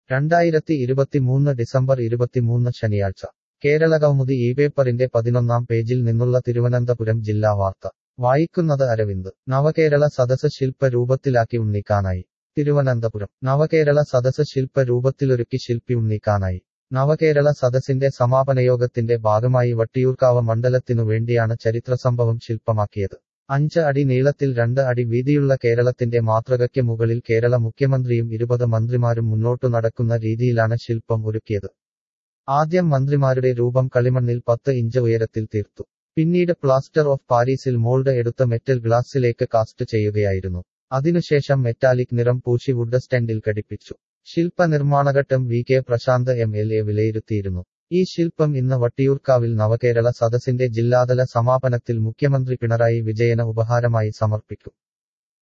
രണ്ടായിരത്തി ഇരുപത്തിമൂന്ന് ഡിസംബർ ഇരുപത്തിമൂന്ന് ശനിയാഴ്ച കേരള കൗമുദി ഈ പേപ്പറിന്റെ പതിനൊന്നാം പേജിൽ നിന്നുള്ള തിരുവനന്തപുരം ജില്ലാ വാർത്ത വായിക്കുന്നത് അരവിന്ദ് നവകേരള സദസ് ശില്പ രൂപത്തിലാക്കി ഉണ്ണിക്കാനായി തിരുവനന്തപുരം നവകേരള സദസ് ശില്പ രൂപത്തിലൊരുക്കി ശില്പി ഉണ്ണിക്കാനായി നവകേരള സദസ്സിന്റെ സമാപനയോഗത്തിന്റെ ഭാഗമായി വട്ടിയൂർക്കാവ് മണ്ഡലത്തിനു വേണ്ടിയാണ് ചരിത്രസംഭവം ശില്പമാക്കിയത് അഞ്ച് അടി നീളത്തിൽ രണ്ട് അടി വീതിയുള്ള കേരളത്തിന്റെ മാതൃകയ്ക്ക് മുകളിൽ കേരള മുഖ്യമന്ത്രിയും ഇരുപത് മന്ത്രിമാരും മുന്നോട്ടു നടക്കുന്ന രീതിയിലാണ് ശില്പം ഒരുക്കിയത് ആദ്യം മന്ത്രിമാരുടെ രൂപം കളിമണ്ണിൽ പത്ത് ഇഞ്ച് ഉയരത്തിൽ തീർത്തു പിന്നീട് പ്ലാസ്റ്റർ ഓഫ് പാരീസിൽ മോൾഡ് എടുത്ത് മെറ്റൽ ഗ്ലാസിലേക്ക് കാസ്റ്റ് ചെയ്യുകയായിരുന്നു അതിനുശേഷം മെറ്റാലിക് നിറം പൂശി വുഡ് സ്റ്റാൻഡിൽ ഘടിപ്പിച്ചു ശില്പ നിർമ്മാണഘട്ടം V K Prashanth M L A വിലയിരുത്തിയിരുന്നു ഈ ശില്പം ഇന്ന് വട്ടിയൂർക്കാവിൽ നവകേരള സദസ്സിന്റെ ജില്ലാതല സമാപനത്തിൽ മുഖ്യമന്ത്രി പിണറായി വിജയന് ഉപഹാരമായി സമർപ്പിക്കും